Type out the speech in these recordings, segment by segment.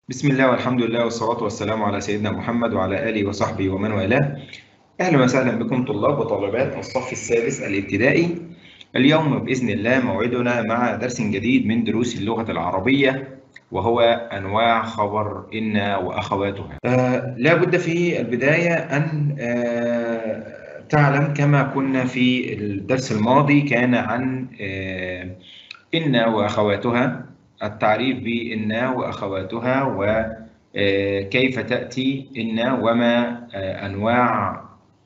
بسم الله والحمد لله والصلاة والسلام على سيدنا محمد وعلى آله وصحبه ومن والاه أهلا وسهلا بكم طلاب وطالبات الصف السادس الابتدائي اليوم بإذن الله موعدنا مع درس جديد من دروس اللغة العربية وهو أنواع خبر إن وأخواتها آه لا بد في البداية أن آه تعلم كما كنا في الدرس الماضي كان عن آه إن وأخواتها التعريف بإن وأخواتها وكيف تأتي إن وما أنواع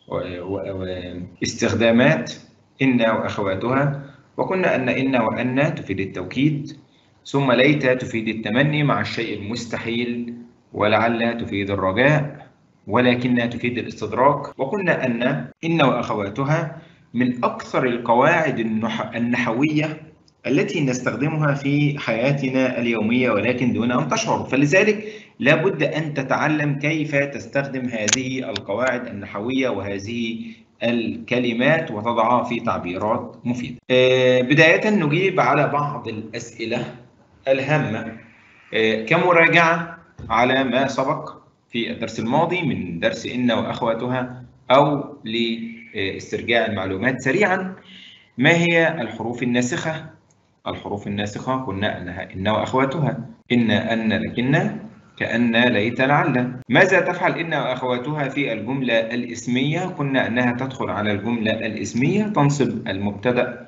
استخدامات إن وأخواتها وقلنا أن إن وأن تفيد التوكيد ثم ليت تفيد التمني مع الشيء المستحيل ولعل تفيد الرجاء ولكنها تفيد الاستدراك وقلنا أن إن وأخواتها من أكثر القواعد النحوية التي نستخدمها في حياتنا اليومية ولكن دون أن تشعر فلذلك لابد أن تتعلم كيف تستخدم هذه القواعد النحوية وهذه الكلمات وتضعها في تعبيرات مفيدة بداية نجيب على بعض الأسئلة الهامة كمراجعة على ما سبق في الدرس الماضي من درس إن وأخواتها أو لاسترجاع المعلومات سريعا ما هي الحروف الناسخة الحروف الناسخة قلنا أنها إن وأخواتها إن أن لكن كأن ليت لعل ماذا تفعل إن وأخواتها في الجملة الإسمية قلنا أنها تدخل على الجملة الإسمية تنصب المبتدأ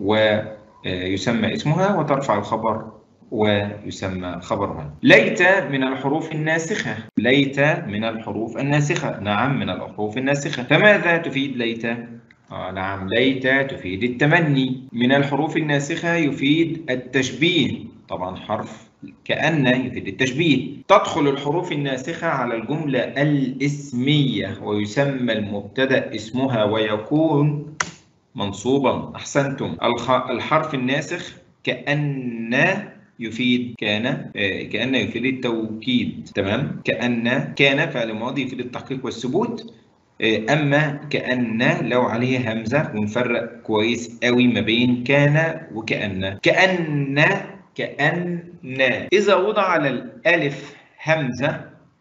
ويسمى اسمها وترفع الخبر ويسمى خبرها ليت من الحروف الناسخة ليت من الحروف الناسخة نعم من الحروف الناسخة فماذا تفيد ليت آه نعم ليت تفيد التمني من الحروف الناسخة يفيد التشبيه طبعا حرف كأن يفيد التشبيه تدخل الحروف الناسخة على الجملة الاسمية ويسمى المبتدأ اسمها ويكون منصوبا أحسنتم الحرف الناسخ كأن يفيد كان آه كأن يفيد التوكيد تمام كأن كان فعل ماضي يفيد التحقيق والثبوت أما كأن لو عليه همزة ونفرق كويس قوي ما بين كان وكأن كأن كأن إذا وضع على الألف همزة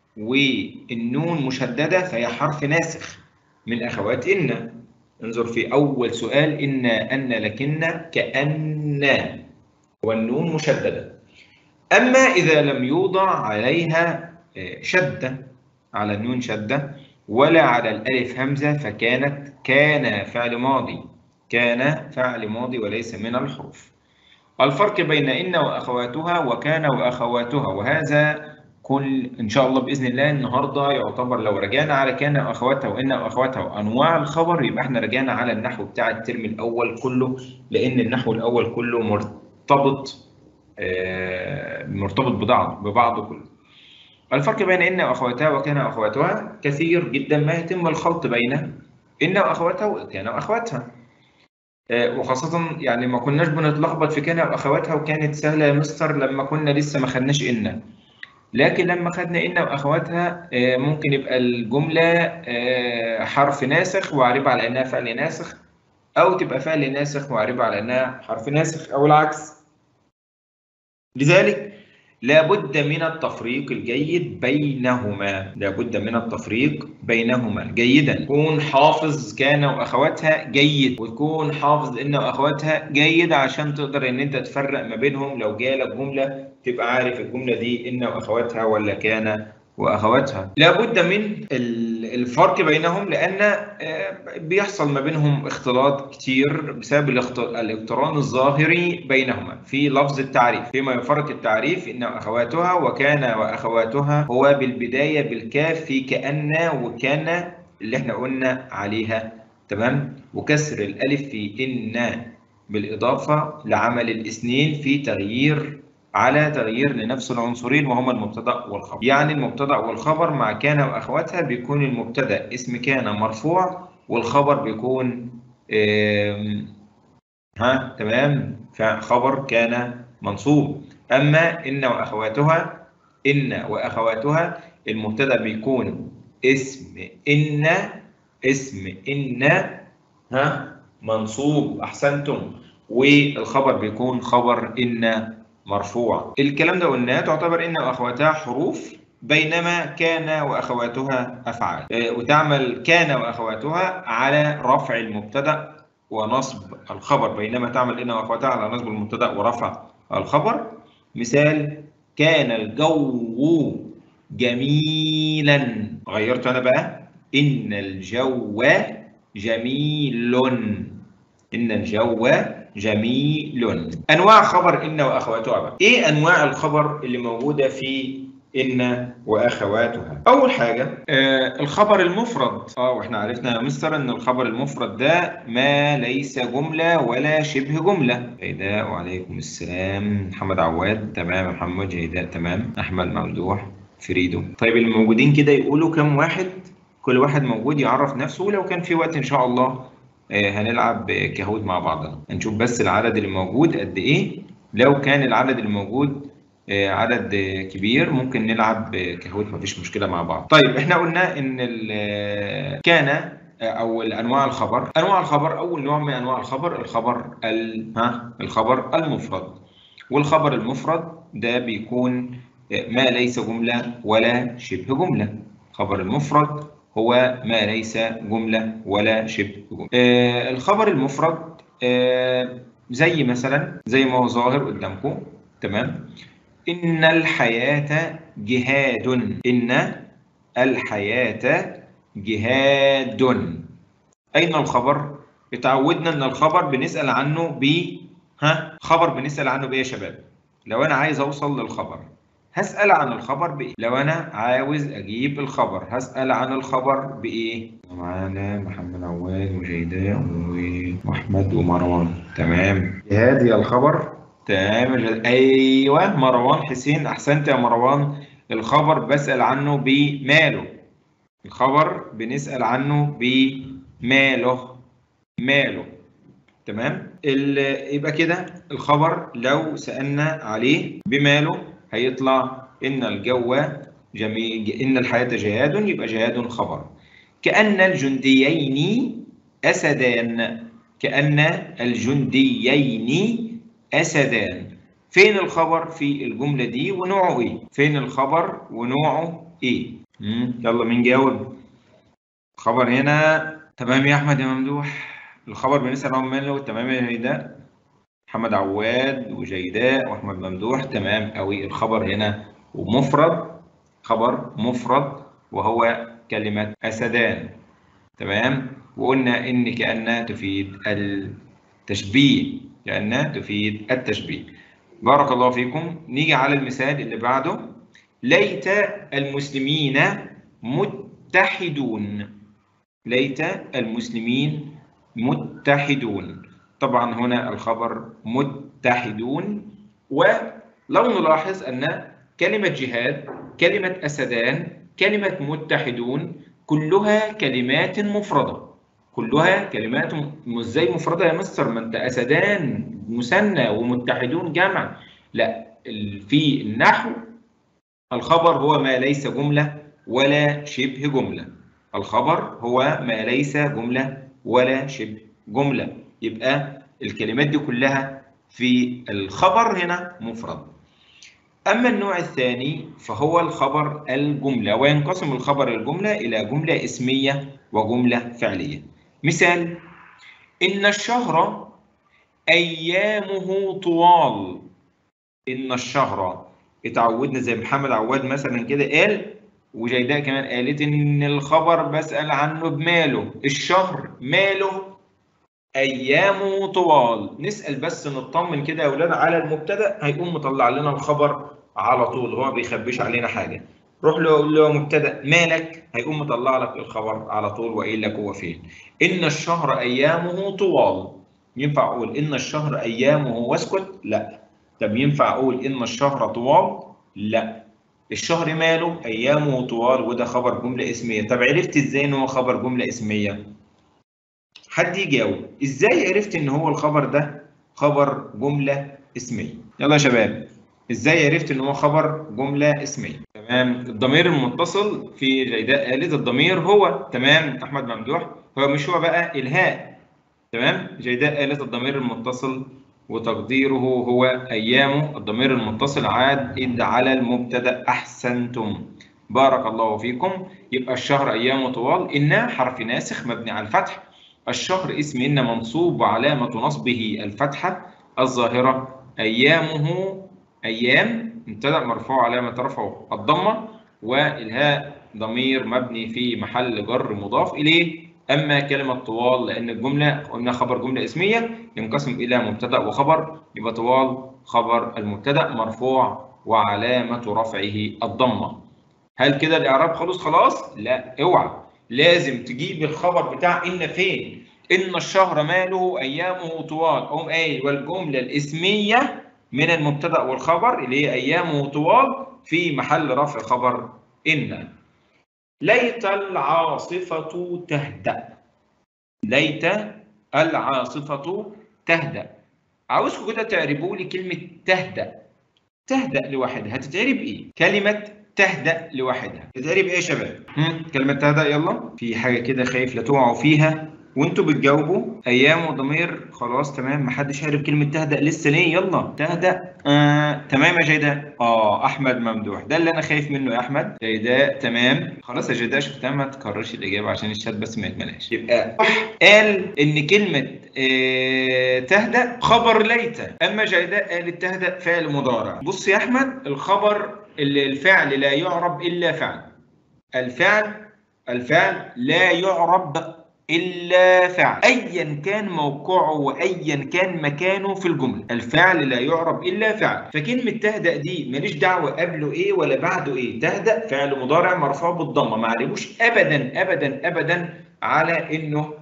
والنون مشددة فهي حرف ناسخ من أخوات إن انظر في أول سؤال إن أن لكن كأن والنون مشددة أما إذا لم يوضع عليها شدة على النون شدة ولا على الألف همزة فكانت كان فعل ماضي كان فعل ماضي وليس من الحروف الفرق بين إن وأخواتها وكان وأخواتها وهذا كل إن شاء الله بإذن الله النهاردة يعتبر لو رجعنا على كان وأخواتها وإن وأخواتها وأنواع الخبر يبقى احنا رجعنا على النحو بتاع الترم الأول كله لأن النحو الأول كله مرتبط آه مرتبط ببعض ببعضه كله الفرق بين إن وأخواتها وكان وأخواتها كثير جدا ما يتم الخلط بين إن وأخواتها وكان وأخواتها وخاصة يعني ما كناش بنتلخبط في كان وأخواتها وكانت سهلة يا مستر لما كنا لسه ما خدناش إن لكن لما خدنا إن وأخواتها ممكن يبقى الجملة حرف ناسخ وأعربها على إنها فعل ناسخ أو تبقى فعل ناسخ وأعربها على إنها حرف ناسخ أو العكس لذلك لابد من التفريق الجيد بينهما لابد من التفريق بينهما جيدا كون حافظ كان واخواتها جيد وتكون حافظ ان واخواتها جيد عشان تقدر ان انت تفرق ما بينهم لو جالك جمله تبقى عارف الجمله دي ان واخواتها ولا كان واخواتها لابد من الفرق بينهم لان بيحصل ما بينهم اختلاط كتير بسبب الاقتران الظاهري بينهما في لفظ التعريف فيما يفرق التعريف ان اخواتها وكان واخواتها هو بالبدايه بالكاف في كان وكان اللي احنا قلنا عليها تمام وكسر الالف في ان بالاضافه لعمل الاثنين في تغيير على تغيير لنفس العنصرين وهما المبتدا والخبر يعني المبتدا والخبر مع كان واخواتها بيكون المبتدا اسم كان مرفوع والخبر بيكون ها تمام فخبر كان منصوب اما ان واخواتها ان واخواتها المبتدا بيكون اسم ان اسم ان ها منصوب احسنتم والخبر بيكون خبر ان مرفوع الكلام ده قلناه تعتبر ان واخواتها حروف بينما كان واخواتها افعال آه، وتعمل كان واخواتها على رفع المبتدا ونصب الخبر بينما تعمل ان واخواتها على نصب المبتدا ورفع الخبر مثال كان الجو جميلا غيرت انا بقى ان الجو جميل ان الجو جميل انواع خبر ان واخواتها بقى ايه انواع الخبر اللي موجوده في ان واخواتها اول حاجه آه الخبر المفرد اه واحنا عرفنا يا مستر ان الخبر المفرد ده ما ليس جمله ولا شبه جمله جيداء وعليكم السلام محمد عواد تمام محمد جيداء تمام احمد ممدوح فريدو طيب اللي موجودين كده يقولوا كم واحد كل واحد موجود يعرف نفسه ولو كان في وقت ان شاء الله آه هنلعب كهود مع بعضنا هنشوف بس العدد اللي موجود قد ايه لو كان العدد اللي موجود عدد كبير ممكن نلعب كهوت مفيش مشكله مع بعض طيب احنا قلنا ان كان او انواع الخبر انواع الخبر اول نوع من انواع الخبر الخبر ال ها الخبر المفرد والخبر المفرد ده بيكون ما ليس جمله ولا شبه جمله الخبر المفرد هو ما ليس جمله ولا شبه جمله آه الخبر المفرد آه زي مثلا زي ما هو ظاهر قدامكم تمام إن الحياة جهاد إن الحياة جهاد أين الخبر؟ اتعودنا إن الخبر بنسأل عنه ب ها خبر بنسأل عنه بإيه يا شباب؟ لو أنا عايز أوصل للخبر هسأل عن الخبر بإيه؟ لو أنا عاوز أجيب الخبر هسأل عن الخبر بإيه؟ معانا محمد عواد وجيداء وأحمد ومروان تمام جهاد هي الخبر تمام ايوه مروان حسين احسنت يا مروان الخبر بسال عنه بماله الخبر بنسال عنه بماله ماله تمام يبقى كده الخبر لو سالنا عليه بماله هيطلع ان الجو جميل ان الحياه جهاد يبقى جهاد خبر كان الجنديين اسدان كان الجنديين أسدان فين الخبر في الجملة دي ونوعه إيه؟ فين الخبر ونوعه إيه؟ مم. يلا مين جاوب؟ الخبر هنا تمام يا أحمد يا ممدوح الخبر بنسأل عن ماله تمام يا جيداء محمد عواد وجيداء وأحمد ممدوح تمام أوي الخبر هنا ومفرد خبر مفرد وهو كلمة أسدان تمام وقلنا إن كأنها تفيد التشبيه لأنها تفيد التشبيه بارك الله فيكم نيجي على المثال اللي بعده ليت المسلمين متحدون ليت المسلمين متحدون طبعا هنا الخبر متحدون ولو نلاحظ أن كلمة جهاد كلمة أسدان كلمة متحدون كلها كلمات مفردة كلها كلمات مش زي مفردة يا مستر ما انت اسدان مثنى ومتحدون جمع لا في النحو الخبر هو ما ليس جملة ولا شبه جملة الخبر هو ما ليس جملة ولا شبه جملة يبقى الكلمات دي كلها في الخبر هنا مفرد أما النوع الثاني فهو الخبر الجملة وينقسم الخبر الجملة إلى جملة اسمية وجملة فعلية مثال إن الشهر أيامه طوال إن الشهر اتعودنا زي محمد عواد مثلا كده قال وجيداء كمان قالت إن الخبر بسأل عنه بماله الشهر ماله أيامه طوال نسأل بس نطمن كده يا أولاد على المبتدأ هيقوم مطلع لنا الخبر على طول هو ما بيخبيش علينا حاجة روح له قول له مبتدا مالك هيقوم مطلع لك الخبر على طول وقايل لك هو فين ان الشهر ايامه طوال ينفع اقول ان الشهر ايامه واسكت لا طب ينفع اقول ان الشهر طوال لا الشهر ماله ايامه طوال وده خبر جمله اسميه طب عرفت ازاي ان هو خبر جمله اسميه حد يجاوب ازاي عرفت ان هو الخبر ده خبر جمله اسميه يلا يا شباب ازاي عرفت ان هو خبر جمله اسميه تمام الضمير المتصل في جيداء قالت الضمير هو تمام احمد ممدوح هو مش هو بقى الهاء تمام جيداء قالت الضمير المتصل وتقديره هو أيامه الضمير المتصل عائد على المبتدأ أحسنتم بارك الله فيكم يبقى الشهر أيامه طوال إن حرف ناسخ مبني على الفتح الشهر اسم إن منصوب وعلامة نصبه الفتحة الظاهرة أيامه أيام مبتدأ مرفوع علامة رفعه الضمة والهاء ضمير مبني في محل جر مضاف إليه أما كلمة طوال لأن الجملة قلنا خبر جملة اسمية ينقسم إلى مبتدأ وخبر يبقى طوال خبر المبتدأ مرفوع وعلامة رفعه الضمة هل كده الإعراب خلص خلاص؟ لا اوعى لازم تجيب الخبر بتاع إن فين؟ إن الشهر ماله أيامه طوال أقوم قايل والجملة الاسمية من المبتدأ والخبر اللي هي أيامه طوال في محل رفع خبر إن ليت العاصفة تهدأ ليت العاصفة تهدأ عاوزكم كده تعربوا لي كلمة تهدأ تهدأ لوحدها هتتعرب إيه؟ كلمة تهدأ لوحدها تتعرب إيه يا شباب؟ هم؟ كلمة تهدأ يلا في حاجة كده خايف لا تقعوا فيها وانتوا بتجاوبوا ايام وضمير خلاص تمام محدش عارف كلمه تهدأ لسه ليه يلا تهدأ آه تمام يا جيداء اه احمد ممدوح ده اللي انا خايف منه يا احمد جيداء تمام خلاص يا جيداء شفتها ما تكررش الاجابه عشان الشات بس ما يتملاش يبقى قال ان كلمه آه تهدأ خبر ليت اما جيداء قالت تهدأ فعل مضارع بص يا احمد الخبر اللي الفعل لا يعرب الا فعل الفعل الفعل لا يعرب إلا فعل أيا كان موقعه وأيا كان مكانه في الجملة الفعل لا يعرب إلا فعل فكلمة تهدأ دي ماليش دعوة قبله إيه ولا بعده إيه تهدأ فعل مضارع مرفوع بالضمة ما عليهوش أبدا أبدا أبدا على إنه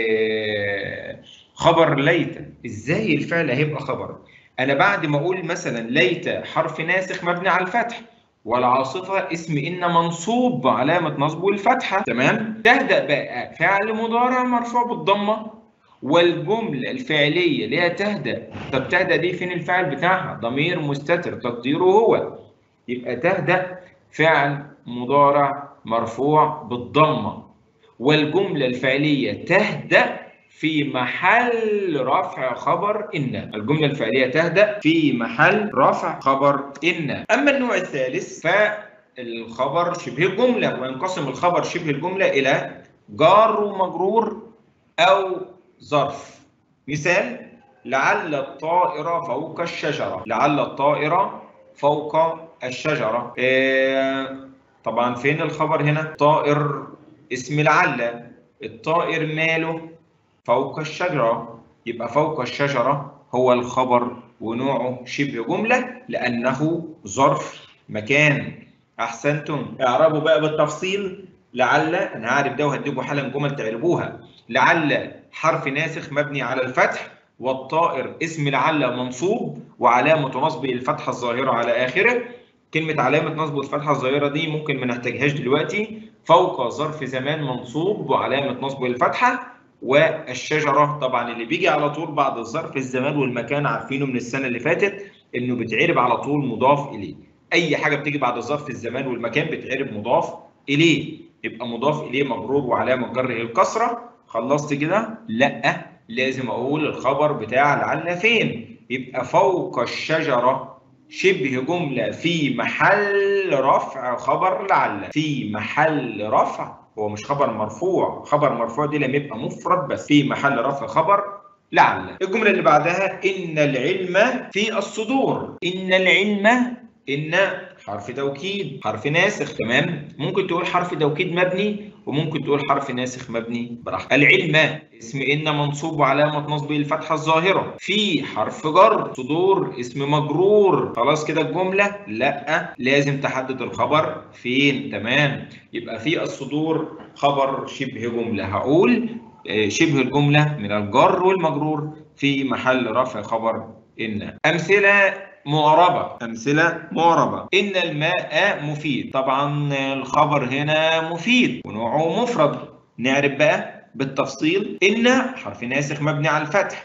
آه خبر ليت إزاي الفعل هيبقى خبر أنا بعد ما أقول مثلا ليت حرف ناسخ مبني على الفتح والعاصفة اسم إن منصوب علامة نصبه الفتحة تمام تهدأ بقى فعل مضارع مرفوع بالضمة والجملة الفعلية اللي هي تهدأ طب تهدأ دي فين الفعل بتاعها ضمير مستتر تقديره هو يبقى تهدأ فعل مضارع مرفوع بالضمة والجملة الفعلية تهدأ في محل رفع خبر إن الجملة الفعلية تهدأ في محل رفع خبر إن أما النوع الثالث فالخبر شبه الجملة وينقسم الخبر شبه الجملة إلى جار ومجرور أو ظرف مثال لعل الطائر فوق الشجرة لعل الطائر فوق الشجرة إيه طبعا فين الخبر هنا طائر اسم لعل الطائر ماله فوق الشجرة يبقى فوق الشجرة هو الخبر ونوعه شبه جملة لأنه ظرف مكان أحسنتم اعربوا بقى بالتفصيل لعل أنا عارف ده وهديكم حالا جمل تعربوها لعل حرف ناسخ مبني على الفتح والطائر اسم لعل منصوب وعلامة نصبه الفتحة الظاهرة على آخره كلمة علامة نصب الفتحة الظاهرة دي ممكن ما نحتاجهاش دلوقتي فوق ظرف زمان منصوب وعلامة نصبه الفتحة والشجرة طبعا اللي بيجي على طول بعد الظرف الزمان والمكان عارفينه من السنة اللي فاتت انه بيتعرب على طول مضاف اليه اي حاجة بتيجي بعد ظرف الزمان والمكان بيتعرب مضاف اليه يبقى مضاف اليه مجرور وعلامة جره الكسرة خلصت كده لا لازم اقول الخبر بتاع لعل فين يبقى فوق الشجرة شبه جملة في محل رفع خبر لعل في محل رفع هو مش خبر مرفوع خبر مرفوع دي لما يبقى مفرد بس في محل رفع خبر لعل الجملة اللي بعدها إن العلم في الصدور إن العلم إن حرف توكيد حرف ناسخ تمام ممكن تقول حرف توكيد مبني وممكن تقول حرف ناسخ مبني براحتك العلم اسم إن منصوب وعلامة نصبه الفتحة الظاهرة في حرف جر صدور اسم مجرور خلاص كده الجملة لا لازم تحدد الخبر فين تمام يبقى في الصدور خبر شبه جملة هقول شبه الجملة من الجر والمجرور في محل رفع خبر إن أمثلة معربة أمثلة معربة إن الماء مفيد طبعا الخبر هنا مفيد ونوعه مفرد نعرف بقى بالتفصيل إن حرف ناسخ مبني على الفتح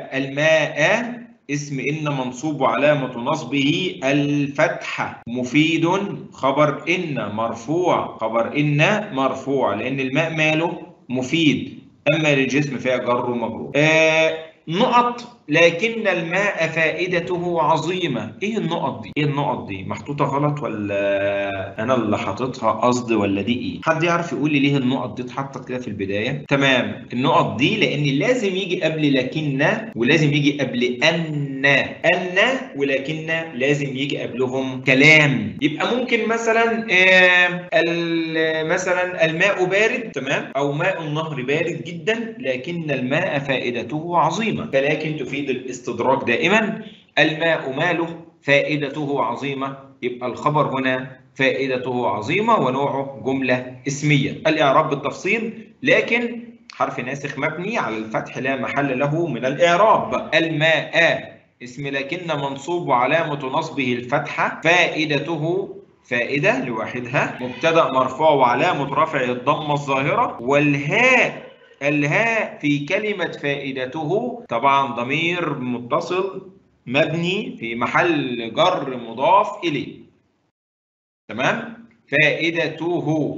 والماء اسم إن منصوب وعلامة نصبه الفتحة مفيد خبر إن مرفوع خبر إن مرفوع لأن الماء ماله مفيد أما للجسم فيها جر ومجرور آه نقط لكن الماء فائدته عظيمة ايه النقط دي ايه النقط دي محطوطة غلط ولا انا اللي حاططها قصد ولا دي ايه حد يعرف يقول لي ليه النقط دي اتحطت كده في البداية تمام النقط دي لان لازم يجي قبل لكن ولازم يجي قبل ان ان ولكن لازم يجي قبلهم كلام يبقى ممكن مثلا آه مثلا الماء بارد تمام او ماء النهر بارد جدا لكن الماء فائدته عظيمة فلكن تفيد الاستدراك دائما الماء ماله فائدته عظيمة يبقى الخبر هنا فائدته عظيمة ونوعه جملة اسمية الإعراب بالتفصيل لكن حرف ناسخ مبني على الفتح لا محل له من الإعراب الماء اسم لكن منصوب وعلامة نصبه الفتحة فائدته فائدة لوحدها مبتدأ مرفوع وعلامة رفعه الضمة الظاهرة والهاء الهاء في كلمة فائدته طبعا ضمير متصل مبني في محل جر مضاف إليه تمام فائدته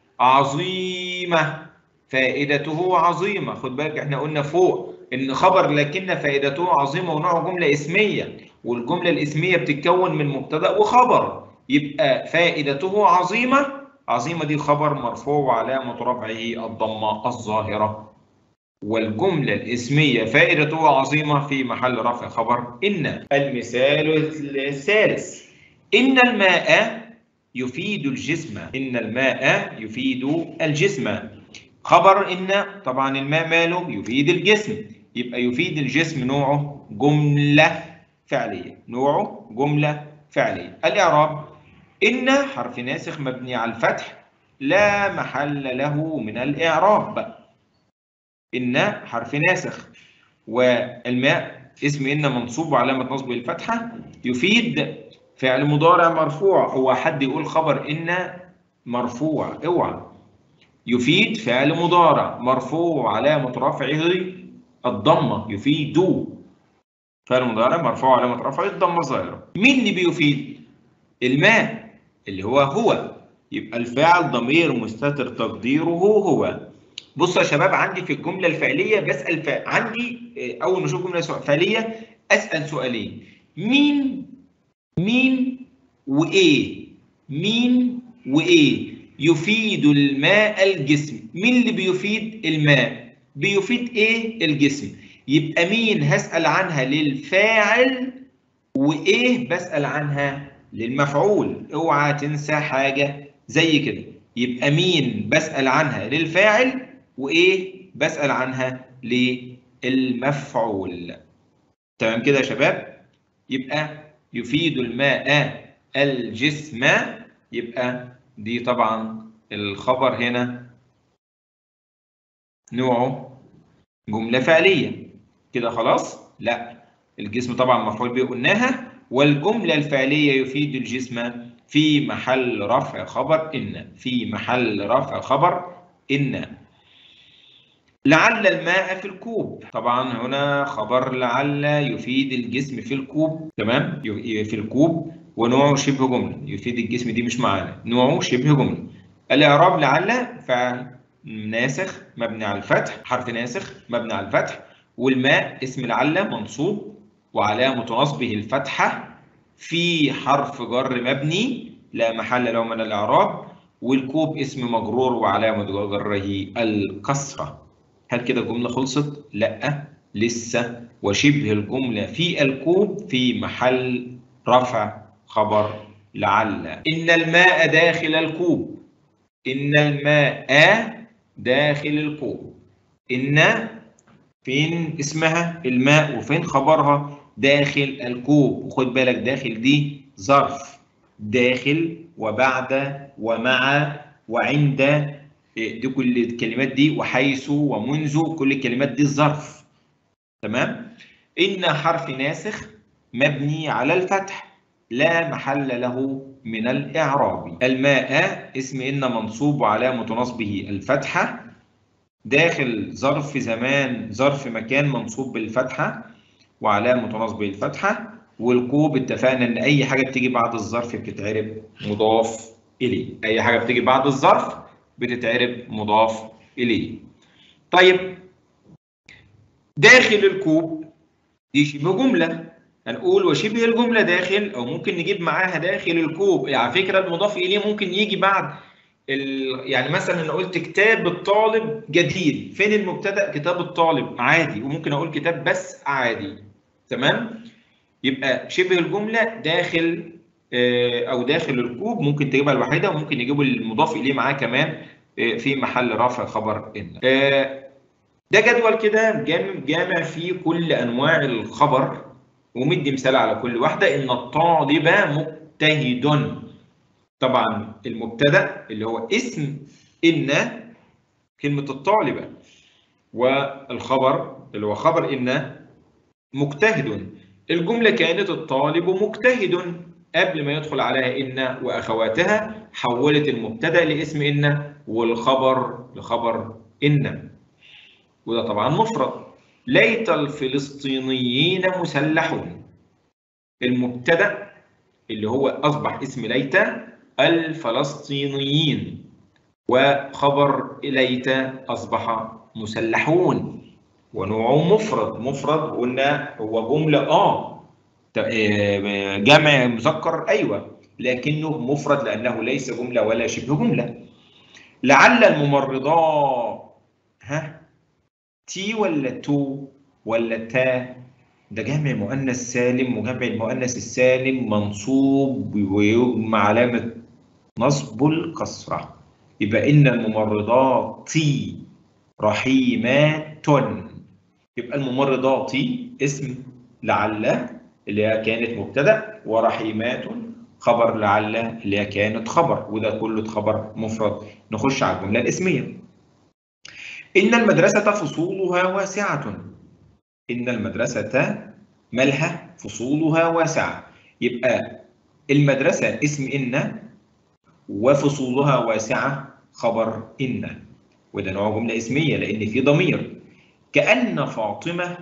عظيمة فائدته عظيمة خد بالك احنا قلنا فوق ان خبر لكن فائدته عظيمة ونوع جملة اسمية والجملة الاسمية بتتكون من مبتدأ وخبر يبقى فائدته عظيمة عظيمة دي خبر مرفوع وعلامة رفعه الضمة الظاهرة والجملة الاسمية فائدته عظيمة في محل رفع خبر إن المثال الثالث إن الماء يفيد الجسم إن الماء يفيد الجسم خبر إن طبعا الماء ماله يفيد الجسم يبقى يفيد الجسم نوعه جملة فعلية نوعه جملة فعلية الإعراب إن حرف ناسخ مبني على الفتح لا محل له من الإعراب إن حرف ناسخ والماء اسم إن منصوب وعلامة نصبه الفتحة يفيد فعل مضارع مرفوع هو حد يقول خبر إن مرفوع اوعى يفيد فعل مضارع مرفوع علامة رفعه الضمة يفيد فعل مضارع مرفوع علامة رفعه الضمة الظاهرة مين اللي بيفيد؟ الماء اللي هو هو يبقى الفاعل ضمير مستتر تقديره هو بصوا يا شباب عندي في الجمله الفعليه بسال فا... عندي اول ما اشوف جمله فعليه اسال سؤالين مين مين وايه مين وايه يفيد الماء الجسم مين اللي بيفيد الماء بيفيد ايه الجسم يبقى مين هسال عنها للفاعل وايه بسال عنها للمفعول اوعى تنسى حاجه زي كده يبقى مين بسال عنها للفاعل وايه بسال عنها للمفعول تمام كده يا شباب يبقى يفيد الماء الجسم يبقى دي طبعا الخبر هنا نوعه جمله فعليه كده خلاص لا الجسم طبعا مفعول به قلناها والجمله الفعليه يفيد الجسم في محل رفع خبر ان في محل رفع خبر ان لعل الماء في الكوب طبعا هنا خبر لعل يفيد الجسم في الكوب تمام في الكوب ونوعه شبه جمله يفيد الجسم دي مش معانا نوعه شبه جمله الاعراب لعل فعل ناسخ مبني على الفتح حرف ناسخ مبني على الفتح والماء اسم لعل منصوب وعلامه نصبه الفتحه في حرف جر مبني لا محل له من الاعراب والكوب اسم مجرور وعلامه جره الكسره هل كده الجملة خلصت؟ لأ لسه وشبه الجملة في الكوب في محل رفع خبر لعل إن الماء داخل الكوب إن الماء داخل الكوب إن فين اسمها الماء وفين خبرها داخل الكوب وخد بالك داخل دي ظرف داخل وبعد ومع وعند دي كل الكلمات دي وحيث ومنذ كل الكلمات دي الظرف تمام إن حرف ناسخ مبني على الفتح لا محل له من الإعراب الماء اسم إن منصوب وعلامة نصبه الفتحة داخل ظرف زمان ظرف مكان منصوب بالفتحة وعلامة نصبه الفتحة والكوب اتفقنا إن أي حاجة بتيجي بعد الظرف بتتعرب مضاف إليه أي حاجة بتيجي بعد الظرف بتتعرب مضاف إليه طيب داخل الكوب دي شبه جملة هنقول وشبه الجملة داخل أو ممكن نجيب معاها داخل الكوب يعني على فكرة المضاف إليه ممكن يجي بعد ال... يعني مثلا أنا قلت كتاب الطالب جديد فين المبتدأ كتاب الطالب عادي وممكن أقول كتاب بس عادي تمام يبقى شبه الجملة داخل أو داخل الكوب ممكن تجيبها الوحيدة وممكن يجيبوا المضاف إليه معاه كمان في محل رفع خبر إن ده جدول كده جامع, جامع فيه كل أنواع الخبر ومدي مثال على كل واحدة إن الطالب مجتهد طبعا المبتدأ اللي هو اسم إن كلمة الطالبة والخبر اللي هو خبر إن مجتهد الجملة كانت الطالب مجتهد قبل ما يدخل عليها إن وأخواتها حولت المبتدأ لاسم إن والخبر لخبر إن وده طبعا مفرد ليت الفلسطينيين مسلحون المبتدا اللي هو اصبح اسم ليت الفلسطينيين وخبر ليت اصبح مسلحون ونوعه مفرد مفرد قلنا هو جمله اه جمع مذكر ايوه لكنه مفرد لانه ليس جمله ولا شبه جمله لعل الممرضات ها تي ولا تو ولا تا ده جمع مؤنث سالم وجمع المؤنث السالم منصوب ويجمع علامة نصب الكسرة يبقى إن الممرضات رحيمات يبقى الممرضات اسم لعل اللي هي كانت مبتدأ ورحيمات خبر لعل اللي هي كانت خبر وده كله خبر مفرد نخش على الجملة الاسمية إن المدرسة فصولها واسعة إن المدرسة مالها فصولها واسعة يبقى المدرسة اسم إن وفصولها واسعة خبر إن وده نوع جملة اسمية لأن في ضمير كأن فاطمة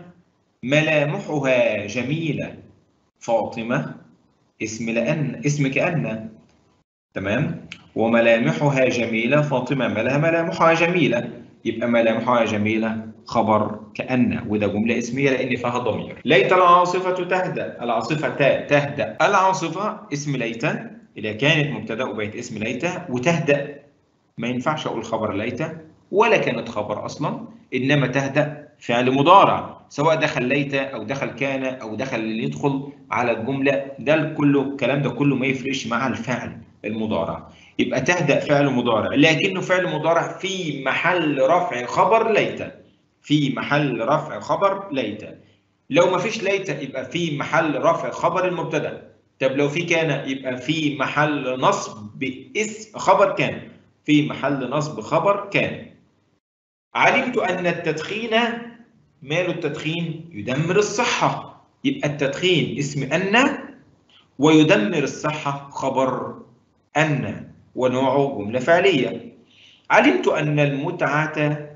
ملامحها جميلة فاطمة اسم لأن اسم كأن تمام وملامحها جميلة فاطمة مالها ملامحها جميلة يبقى ملامحها جميلة خبر كأن وده جملة اسمية لأن فيها ضمير ليت العاصفة تهدأ العاصفة تهدأ العاصفة اسم ليت اللي كانت مبتدأ وبقت اسم ليت وتهدأ ما ينفعش أقول خبر ليت ولا كانت خبر أصلا إنما تهدأ فعل مضارع سواء دخل ليت أو دخل كان أو دخل اللي يدخل على الجملة ده كله الكلام ده كله ما يفرقش مع الفعل المضارع يبقى تهدأ فعل مضارع لكنه فعل مضارع في محل رفع خبر ليت في محل رفع خبر ليت لو ما فيش ليت يبقى في محل رفع خبر المبتدا طب لو في كان يبقى في محل نصب باسم خبر كان في محل نصب خبر كان علمت أن التدخين مال التدخين يدمر الصحة يبقى التدخين اسم أن ويدمر الصحة خبر أن ونوعه جملة فعلية علمت أن المتعة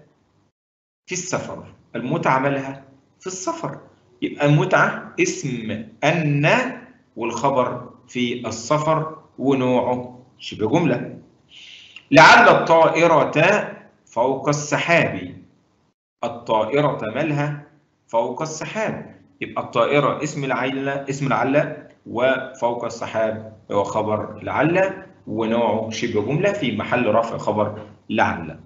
في السفر المتعة مالها في السفر يبقى المتعة اسم أن والخبر في السفر ونوعه شبه جملة لعل الطائرة فوق السحاب الطائرة مالها فوق السحاب يبقى الطائرة اسم لعل اسم لعل وفوق السحاب هو خبر لعل ونوعه شبه جملة في محل رفع خبر لعل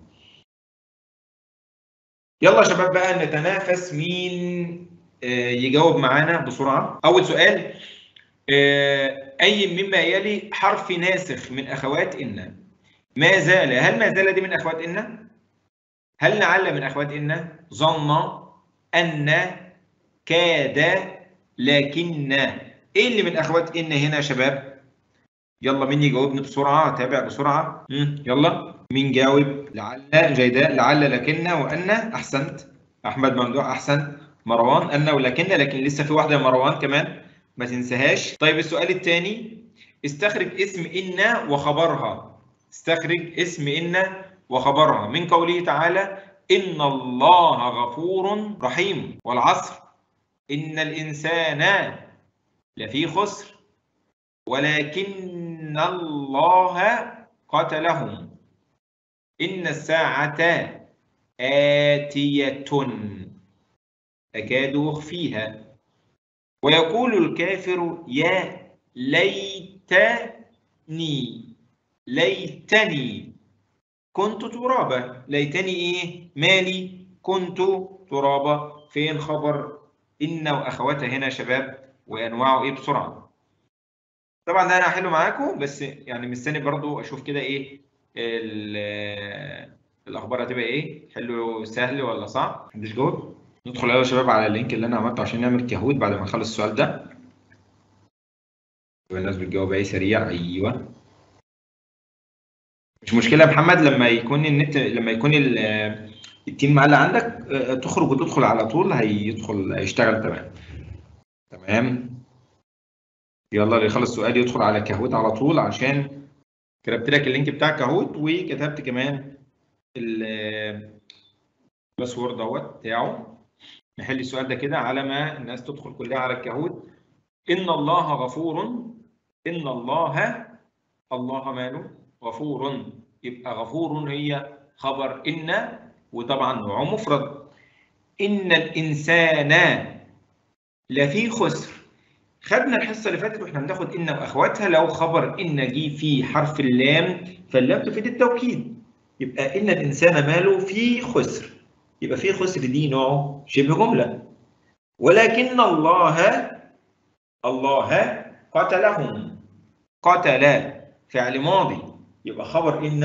يلا يا شباب بقى نتنافس مين يجاوب معانا بسرعة أول سؤال أي مما يلي حرف ناسخ من أخوات إن ما زال هل ما زال دي من أخوات إن هل لعل من أخوات إن ظن أن كاد لكن إيه اللي من أخوات إن هنا يا شباب يلا مين يجاوبني بسرعة تابع بسرعة يلا مين جاوب لعل جيداء لعل لكن وأن أحسنت أحمد ممدوح أحسن مروان أن ولكن لكن لسه في واحدة مروان كمان ما تنساهاش طيب السؤال الثاني استخرج اسم إن وخبرها استخرج اسم إن وخبرها من قوله تعالى إن الله غفور رحيم والعصر إن الإنسان لفي خسر ولكن الله قتلهم إن الساعة آتية أكاد أخفيها ويقول الكافر يا ليتني ليتني كنت ترابا ليتني ايه مالي كنت ترابا فين خبر ان واخواتها هنا يا شباب وانواعه ايه بسرعه طبعا ده انا هحله معاكم بس يعني مستني برضو اشوف كده ايه الاخبار هتبقى ايه حلو سهل ولا صعب محدش جاوب ندخل يلا يا شباب على اللينك اللي انا عملته عشان نعمل كهود بعد ما نخلص السؤال ده الناس بتجاوب ايه سريع ايوه مش مشكله يا محمد لما يكون النت لما يكون التيم معلق عندك تخرج وتدخل على طول هيدخل هيشتغل تمام تمام يلا اللي يخلص السؤال يدخل على كهوت على طول عشان كتبت لك اللينك بتاع كهوت وكتبت كمان الباسورد دوت بتاعه نحل السؤال ده كده على ما الناس تدخل كلها على الكهوت ان الله غفور ان الله الله ماله غفور يبقى غفور هي خبر ان وطبعا نوعه مفرد ان الانسان لفي خسر خدنا الحصه اللي فاتت واحنا بناخد ان واخواتها لو خبر ان جه في حرف اللام فاللام تفيد التوكيد يبقى ان الانسان ماله في خسر يبقى في خسر دي نوع شبه جمله ولكن الله الله قتلهم قتل فعل ماضي يبقى خبر ان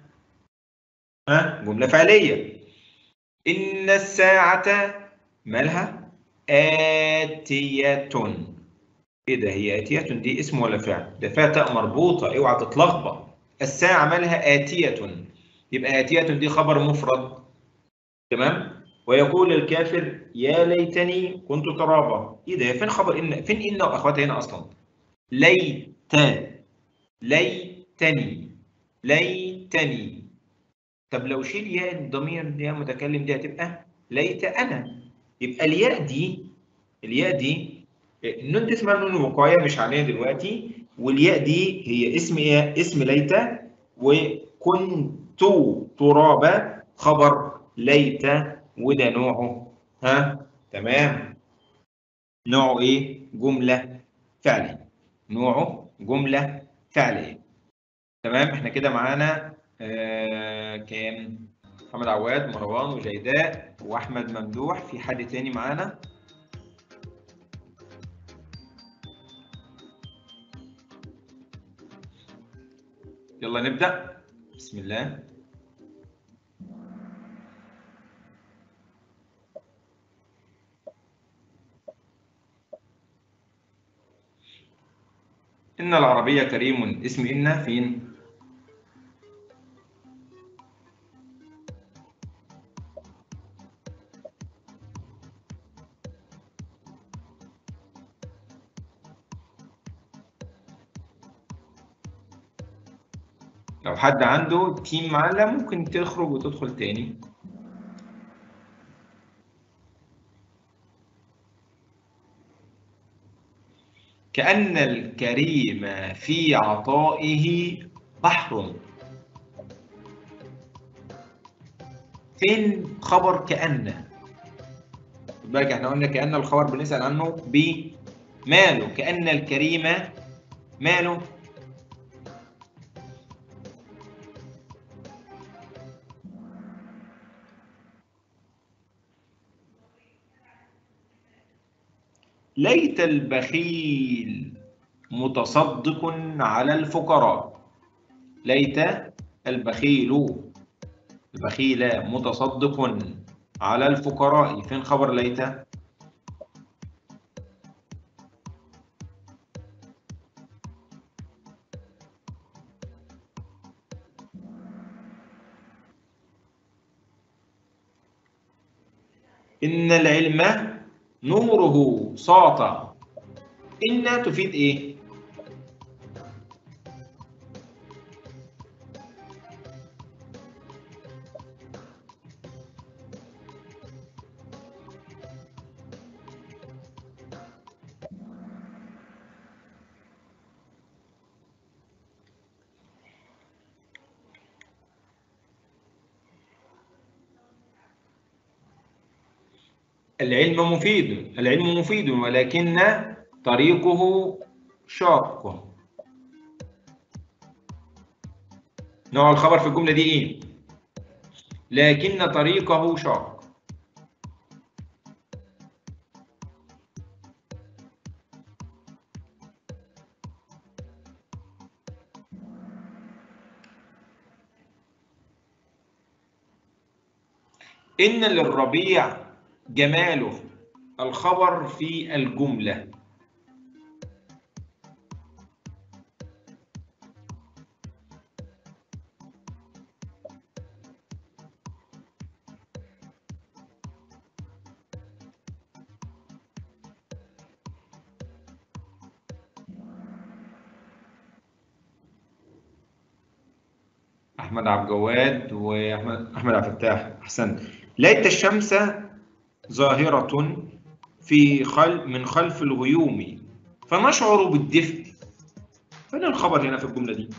ها جمله فعليه ان الساعه مالها آتية ايه ده هي آتية دي اسم ولا فعل؟ ده فيها تاء مربوطة اوعى تتلخبط الساعة مالها آتية يبقى آتية دي خبر مفرد تمام؟ ويقول الكافر يا ليتني كنت ترابا ايه ده فين خبر ان فين ان واخواتها هنا اصلا؟ ليت ليتني ليتني طب لو شيل ياء الضمير دي يا متكلم دي هتبقى ليت انا يبقى الياء دي الياء دي النون دي اسمها نون وقايه مش عليها دلوقتي والياء دي هي اسم ايه؟ اسم ليت وكنت ترابا خبر ليت وده نوعه ها تمام نوعه ايه؟ جمله فعليه نوعه جمله فعليه تمام احنا كده معانا آه كام؟ محمد عواد مروان وجيداء واحمد ممدوح في حد تاني معانا يلا نبدا بسم الله إن العربية كريم اسم إن فين؟ لو حد عنده تيم معلق ممكن تخرج وتدخل تاني كأن الكريم في عطائه بحر فين خبر كأن خد بالك احنا قلنا كأن الخبر بنسأل عنه بماله كأن الكريم ماله ليت البخيل متصدق على الفقراء ليت البخيل البخيل متصدق على الفقراء فين خبر ليت إن العلم نوره ساطع إن تفيد إيه؟ العلم مفيد العلم مفيد ولكن طريقه شاق نوع الخبر في الجملة دي إيه؟ لكن طريقه شاق إن للربيع جماله الخبر في الجملة احمد عبد الجواد واحمد احمد عبد الفتاح احسنت ليت الشمس ظاهرة في خل من خلف الغيوم فنشعر بالدفء فين الخبر هنا في الجملة دي؟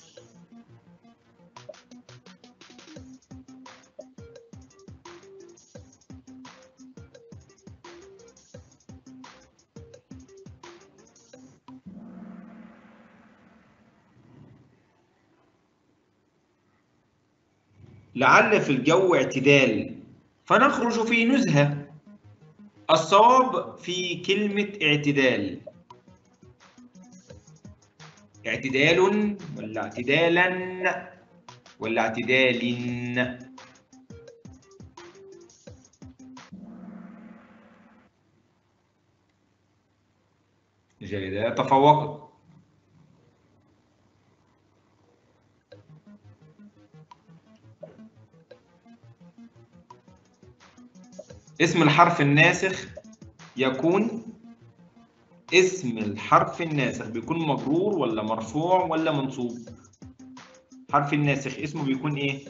لعل في الجو اعتدال فنخرج في نزهة الصواب في كلمة اعتدال اعتدال ولا اعتدالا ولا اعتدال جيدة تفوقت اسم الحرف الناسخ يكون اسم الحرف الناسخ بيكون مجرور ولا مرفوع ولا منصوب حرف الناسخ اسمه بيكون ايه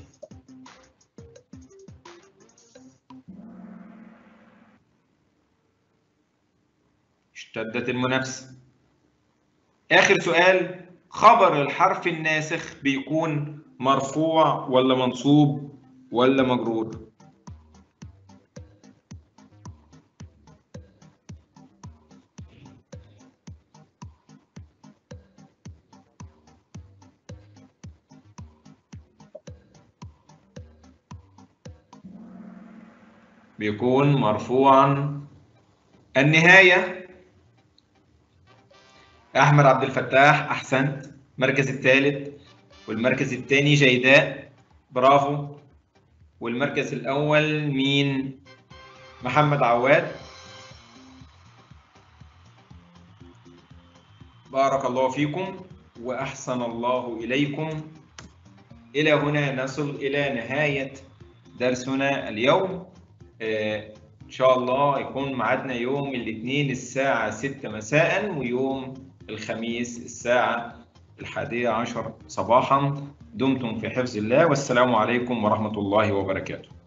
اشتدت المنافسة آخر سؤال خبر الحرف الناسخ بيكون مرفوع ولا منصوب ولا مجرور بيكون مرفوعا النهاية أحمد عبد الفتاح أحسنت المركز الثالث والمركز الثاني جيداء برافو والمركز الأول مين محمد عواد بارك الله فيكم وأحسن الله إليكم إلى هنا نصل إلى نهاية درسنا اليوم إن شاء الله يكون ميعادنا يوم الاثنين الساعة 6 مساء ويوم الخميس الساعة الحادية عشر صباحا دمتم في حفظ الله والسلام عليكم ورحمة الله وبركاته